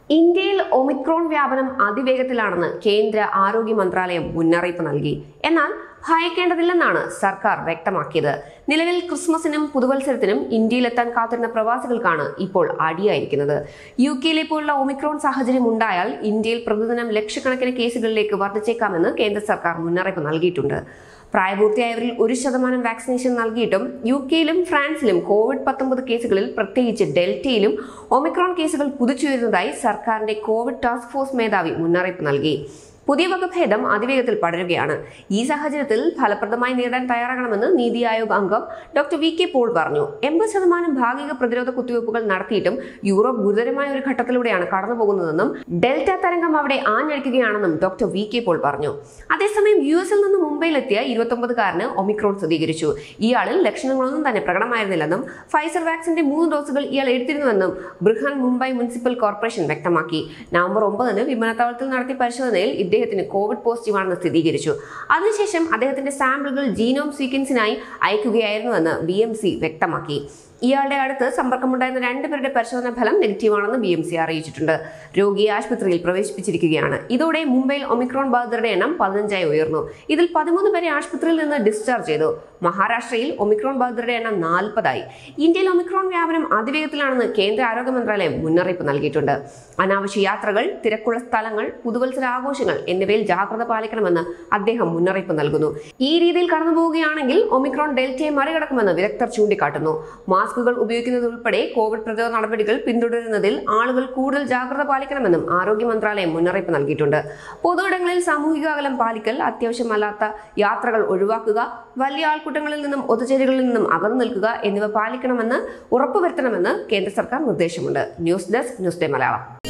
ഇന്ത്യയിൽ ഒമിക്രോൺ വ്യാപനം അതിവേഗത്തിലാണെന്ന് കേന്ദ്ര ആരോഗ്യ മന്ത്രാലയം മുന്നറിയിപ്പ് നൽകി എന്നാൽ ഭയക്കേണ്ടതില്ലെന്നാണ് സർക്കാർ വ്യക്തമാക്കിയത് നിലവിൽ ക്രിസ്മസിനും പുതുവത്സരത്തിനും ഇന്ത്യയിലെത്താൻ കാത്തിരുന്ന പ്രവാസികൾക്കാണ് ഇപ്പോൾ അടിയായിരിക്കുന്നത് യു കെയിലെ പോലുള്ള ഒമിക്രോൺ സാഹചര്യം ഉണ്ടായാൽ ഇന്ത്യയിൽ പ്രതിദിനം ലക്ഷക്കണക്കിന് കേസുകളിലേക്ക് വർദ്ധിച്ചേക്കാമെന്ന് കേന്ദ്ര സർക്കാർ മുന്നറിയിപ്പ് നൽകിയിട്ടുണ്ട് പ്രായപൂർത്തിയായവരിൽ ഒരു ശതമാനം വാക്സിനേഷൻ നൽകിയിട്ടും യു കെയിലും ഫ്രാൻസിലും കോവിഡ് പത്തൊമ്പത് കേസുകളിൽ പ്രത്യേകിച്ച് ഡെൽറ്റയിലും ഒമിക്രോൺ കേസുകൾ കുതിച്ചുയരുന്നതായി സർക്കാരിന്റെ കോവിഡ് ടാസ്ക് ഫോഴ്സ് മേധാവി മുന്നറിയിപ്പ് നൽകി പുതിയ വകഭേദം അതിവേഗത്തിൽ പടരുകയാണ് ഈ സാഹചര്യത്തിൽ ഫലപ്രദമായി നേരിടാൻ തയ്യാറാകണമെന്ന് നീതി ആയോഗ് അംഗം ഡോക്ടർ വി കെ പോൾ പറഞ്ഞു എൺപത് ശതമാനം ഭാഗിക പ്രതിരോധ കുത്തിവയ്പ്പുകൾ നടത്തിയിട്ടും യൂറോപ്പ് ഗുരുതരമായ ഒരു ഘട്ടത്തിലൂടെയാണ് കടന്നു പോകുന്നതെന്നും ഡെൽറ്റ തരംഗം അവിടെ ആഞ്ഞടിക്കുകയാണെന്നും ഡോക്ടർ വി കെ പോൾ പറഞ്ഞു അതേസമയം യു എസിൽ നിന്ന് മുംബൈയിലെത്തിയ ഇരുപത്തൊമ്പതുകാരന് ഒമിക്രോൺ സ്ഥിരീകരിച്ചു ഇയാളിൽ ലക്ഷണങ്ങളൊന്നും തന്നെ പ്രകടമായിരുന്നില്ലെന്നും ഫൈസർ വാക്സിന്റെ മൂന്ന് ഡോസുകൾ ഇയാൾ എടുത്തിരുന്നുവെന്നും ബൃഹൻ മുംബൈ മുനിസിപ്പൽ കോർപ്പറേഷൻ വ്യക്തമാക്കി നവംബർ ഒമ്പതിന് വിമാനത്താവളത്തിൽ നടത്തിയ പരിശോധനയിൽ ഇദ്ദേഹത്തിന് കോവിഡ് പോസിറ്റീവാണെന്ന് സ്ഥിരീകരിച്ചു അതിനുശേഷം അദ്ദേഹത്തിന്റെ സാമ്പിളുകൾ ജീനോം സീക്വൻസിനായി അയക്കുകയായിരുന്നുവെന്ന് ബി എം സി വ്യക്തമാക്കി ഇയാളുടെ അടുത്ത് സമ്പർക്കമുണ്ടായിരുന്ന രണ്ടുപേരുടെ പരിശോധനാ ഫലം നെഗറ്റീവാണെന്ന് ബി എം സി അറിയിച്ചിട്ടുണ്ട് രോഗിയെ ആശുപത്രിയിൽ പ്രവേശിപ്പിച്ചിരിക്കുകയാണ് ഇതോടെ മുംബൈയിൽ ഒമിക്രോൺ ബാധിതരുടെ എണ്ണം പതിനഞ്ചായി ഉയർന്നു ഇതിൽ പതിമൂന്ന് പേരെ ആശുപത്രിയിൽ നിന്ന് ഡിസ്ചാർജ് ചെയ്തു മഹാരാഷ്ട്രയിൽ ഒമിക്രോൺ ബാധിതരുടെ എണ്ണം നാൽപ്പതായി ഇന്ത്യയിൽ ഒമിക്രോൺ വ്യാപനം അതിവേഗത്തിലാണെന്ന് കേന്ദ്ര ആരോഗ്യ മന്ത്രാലയം മുന്നറിയിപ്പ് നൽകിയിട്ടുണ്ട് അനാവശ്യ യാത്രകൾ തിരക്കുള്ള സ്ഥലങ്ങൾ പുതുവത്സര ആഘോഷങ്ങൾ എന്നിവയിൽ ജാഗ്രത പാലിക്കണമെന്ന് അദ്ദേഹം മുന്നറിയിപ്പ് നൽകുന്നു ഈ രീതിയിൽ കടന്നു പോവുകയാണെങ്കിൽ ഒമിക്രോൺ ഡെൽറ്റയെ മറികടക്കുമെന്ന് വിദഗ്ധർ ചൂണ്ടിക്കാട്ടുന്നു മാസ്കുകൾ ഉപയോഗിക്കുന്നത് ഉൾപ്പെടെ കോവിഡ് പ്രതിരോധ നടപടികൾ പിന്തുടരുന്നതിൽ ആളുകൾ കൂടുതൽ ജാഗ്രത പാലിക്കണമെന്നും ആരോഗ്യ മന്ത്രാലയം മുന്നറിയിപ്പ് നൽകിയിട്ടുണ്ട് പൊതുയിടങ്ങളിൽ സാമൂഹിക അകലം പാലിക്കൽ അത്യാവശ്യമല്ലാത്ത യാത്രകൾ ഒഴിവാക്കുക വലിയ ആൾക്കൂട്ടങ്ങളിൽ നിന്നും ഒത്തുചേരുകളിൽ നിന്നും അകന്നു നിൽക്കുക എന്നിവ പാലിക്കണമെന്ന് ഉറപ്പുവരുത്തണമെന്ന് കേന്ദ്ര സർക്കാർ നിർദ്ദേശമുണ്ട് news desk news day Malayalam